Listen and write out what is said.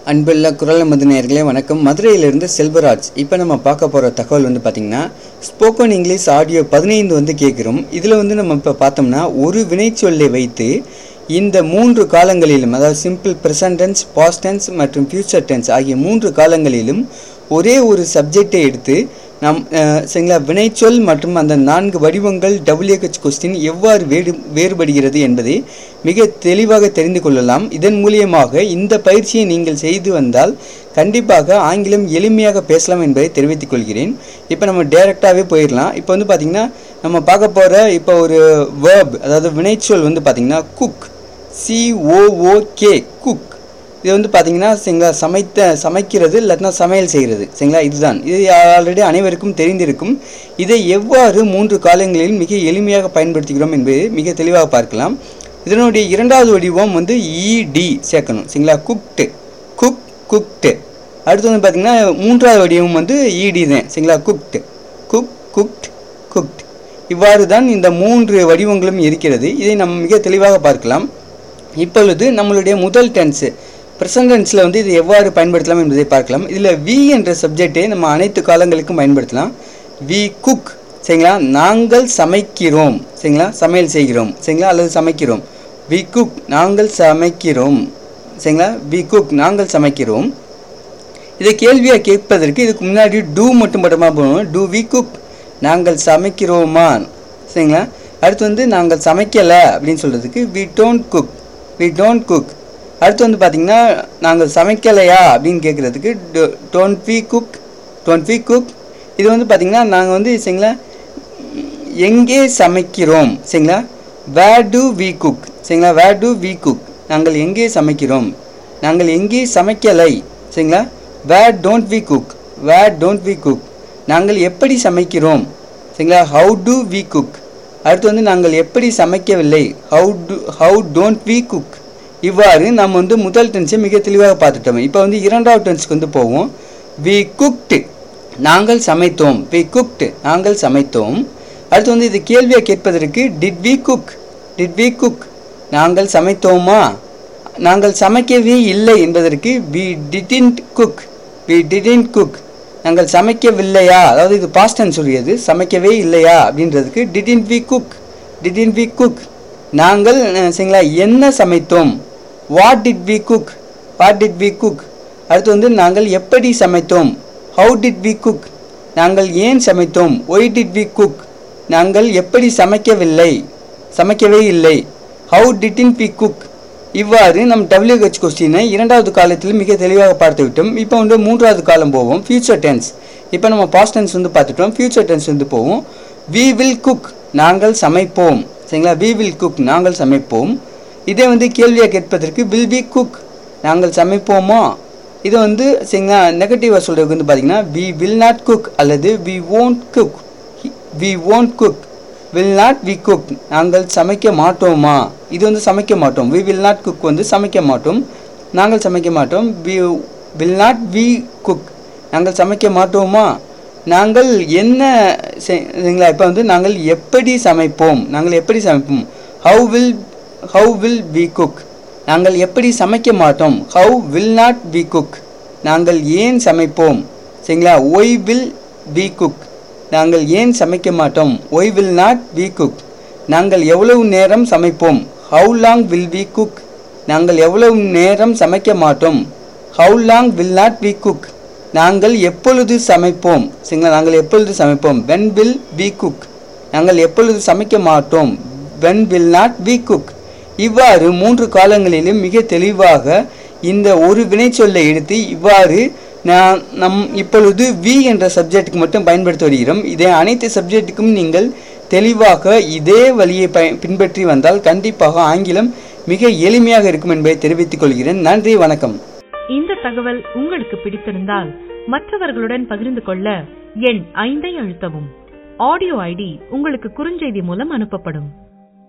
அன்புள்ள குரல் நமது நேயர்களே வணக்கம் மதுரையிலிருந்து செல்வராஜ் இப்போ நம்ம பார்க்க போகிற தகவல் வந்து பார்த்திங்கன்னா ஸ்போக்கன் இங்கிலீஷ் ஆடியோ பதினைந்து வந்து கேட்குறோம் இதில் வந்து நம்ம இப்போ பார்த்தோம்னா ஒரு வினைச்சொல்லை வைத்து இந்த மூன்று காலங்களிலும் அதாவது simple present tense past tense மற்றும் ஃபியூச்சர் டென்ஸ் ஆகிய மூன்று காலங்களிலும் ஒரே ஒரு சப்ஜெக்டை எடுத்து நம் அஹ், சரிங்களா வினைச்சொல் மற்றும் அந்த நான்கு வடிவங்கள் டபிள்யூஹெச் கொஸ்டின் எவ்வாறு வேறு வேறுபடுகிறது என்பதை மிக தெளிவாக தெரிந்து கொள்ளலாம் இதன் மூலியமாக இந்த பயிற்சியை நீங்கள் செய்து வந்தால் கண்டிப்பாக ஆங்கிலம் எளிமையாக பேசலாம் என்பதை தெரிவித்துக் கொள்கிறேன் இப்போ நம்ம டைரெக்டாகவே போயிடலாம் இப்போ வந்து பார்த்திங்கன்னா நம்ம பார்க்க போகிற இப்போ ஒரு வேர்ப் அதாவது வினைச்சொல் வந்து பார்த்திங்கன்னா குக் சிஓஓகே குக் இது வந்து பார்த்தீங்கன்னா சரிங்களா சமைத்த சமைக்கிறது இல்லாட்டினா சமையல் செய்கிறது சரிங்களா இதுதான் இது ஆல்ரெடி அனைவருக்கும் தெரிந்திருக்கும் இதை எவ்வாறு மூன்று காலங்களில் மிக எளிமையாக பயன்படுத்துகிறோம் என்பதை மிக தெளிவாக பார்க்கலாம் இதனுடைய இரண்டாவது வடிவம் வந்து இடி சேர்க்கணும் சரிங்களா குக்டு குக் குக்டு அடுத்து வந்து பார்த்திங்கன்னா மூன்றாவது வடிவம் வந்து இடி தான் சரிங்களா குக்டு குக் குக்ட் குக்ட் இவ்வாறு தான் இந்த மூன்று வடிவங்களும் இருக்கிறது இதை நம்ம மிக தெளிவாக பார்க்கலாம் இப்பொழுது நம்மளுடைய முதல் டென்ஸு ப்ரெசன்ட் டென்ஸில் வந்து இது எவ்வாறு பயன்படுத்தலாம் என்பதை பார்க்கலாம் இதில் வி என்ற சப்ஜெக்டை நம்ம அனைத்து காலங்களுக்கும் பயன்படுத்தலாம் வி குக் சரிங்களா நாங்கள் சமைக்கிறோம் சரிங்களா சமையல் செய்கிறோம் சரிங்களா அல்லது சமைக்கிறோம் வி குக் நாங்கள் சமைக்கிறோம் சரிங்களா வி குக் நாங்கள் சமைக்கிறோம் இதை கேள்வியாக கேட்பதற்கு இதுக்கு முன்னாடி டூ மட்டும் மட்டுமா போகணும் டூ வி குக் நாங்கள் சமைக்கிறோமா சரிங்களா அடுத்து வந்து நாங்கள் சமைக்கலை அப்படின்னு சொல்கிறதுக்கு we don't cook we don't cook அடுத்து வந்து பார்த்திங்கன்னா நாங்கள் சமைக்கலையா அப்படின்னு கேட்குறதுக்கு don't we cook don't we cook இது வந்து பார்த்திங்கன்னா நாங்கள் வந்து சரிங்களா எங்கே சமைக்கிறோம் சரிங்களா வேர் டு வி குக் சரிங்களா வேர் டு வி குக் நாங்கள் எங்கே சமைக்கிறோம் நாங்கள் எங்கே சமைக்கலை சரிங்களா where don't we cook where don't we cook நாங்கள் எப்படி சமைக்கிறோம் சரிங்களா ஹவு டு வி குக் அடுத்து வந்து நாங்கள் எப்படி சமைக்கவில்லை how do how don't we cook இவ்வாறு நாம் வந்து முதல் டென்ஸை மிக தெளிவாக பார்த்துட்டோம் இப்போ வந்து இரண்டாவது டென்ஸ்க்கு வந்து போவோம் வி குக்டு நாங்கள் சமைத்தோம் வி குக்டு நாங்கள் சமைத்தோம் அடுத்து வந்து இது கேள்வியை கேட்பதற்கு did we cook did we cook நாங்கள் சமைத்தோமா நாங்கள் சமைக்கவே இல்லை என்பதற்கு we didn't cook we didn't cook நாங்கள் சமைக்கவில்லையா அதாவது இது பாஸ்ட் டென்ஸ் உரியது சமைக்கவே இல்லையா அப்படின்றதுக்கு didn't we cook didn't we cook நாங்கள் அஹ், சரிங்களா என்ன சமைத்தோம் what did we cook what did we cook அடுத்து வந்து நாங்கள் எப்படி சமைத்தோம் ஹவு டிட் வி குக் நாங்கள் ஏன் சமைத்தோம் ஒய் டிட் வி குக் நாங்கள் எப்படி சமைக்கவில்லை சமைக்கவே இல்லை ஹவு டிட்டின் வி குக் இவ்வாறு நம் டபிள்யூஹெச் கொஸ்டினை இரண்டாவது காலத்தில் மிக தெளிவாக பார்த்து விட்டோம் இப்போ வந்து மூன்றாவது காலம் போவோம் ஃபியூச்சர் டென்ஸ் இப்போ நம்ம பாஸ்ட் டென்ஸ் வந்து பார்த்துட்டோம் ஃபியூச்சர் டென்ஸ் வந்து போவோம் வி வில் குக் நாங்கள் சமைப்போம் சரிங்களா வி வில் குக் நாங்கள் சமைப்போம் இதே வந்து கேள்வியாக கேட்பதற்கு வில் வி குக் நாங்கள் சமைப்போமா இது வந்து சரிங்களா நெகட்டிவாக சொல்கிறதுக்கு வந்து பார்த்தீங்கன்னா வி வில் நாட் குக் அல்லது we won't cook we won't cook will not we cook நாங்கள் சமைக்க மாட்டோமா இது வந்து சமைக்க மாட்டோம் வி வில் நாட் குக் வந்து சமைக்க மாட்டோம் நாங்கள் சமைக்க மாட்டோம் we will not we cook நாங்கள் சமைக்க மாட்டோமா நாங்கள் என்ன செய்- சரிங்களா இப்போ வந்து நாங்கள் எப்படி சமைப்போம் நாங்கள் எப்படி சமைப்போம் how will how will we cook நாங்கள் எப்படி சமைக்க மாட்டோம் how will not we cook நாங்கள் ஏன் சமைப்போம் சரிங்களா ஒய் வில் வி குக் நாங்கள் ஏன் சமைக்க மாட்டோம் why will not we cook நாங்கள் எவ்வளவு நேரம் சமைப்போம் how long will we cook நாங்கள் எவ்வளவு நேரம் சமைக்க மாட்டோம் how long will not we cook நாங்கள் எப்பொழுது சமைப்போம் சரிங்களா நாங்கள் எப்பொழுது சமைப்போம் வென் வில் வி குக் நாங்கள் எப்பொழுது சமைக்க மாட்டோம் when will not we cook இவ்வாறு மூன்று காலங்களிலும் மிக தெளிவாக இந்த ஒரு வினைச்சொல்லை எடுத்து இவ்வாறு நான் நம் இப்பொழுது வி என்ற சப்ஜெக்ட்டுக்கு மட்டும் பயன்படுத்தி வருகிறோம் இதை அனைத்து சப்ஜெக்ட்டுக்கும் நீங்கள் தெளிவாக இதே வழியை பய பின்பற்றி வந்தால் கண்டிப்பாக ஆங்கிலம் மிக எளிமையாக இருக்கும் என்பதை தெரிவித்துக் கொள்கிறேன் நன்றி வணக்கம் இந்த தகவல் உங்களுக்கு பிடித்திருந்தால் மற்றவர்களுடன் பகிர்ந்து கொள்ள எண் ஐந்தை அழுத்தவும் ஆடியோ ஐடி உங்களுக்கு குறுஞ்செய்தி மூலம் அனுப்பப்படும்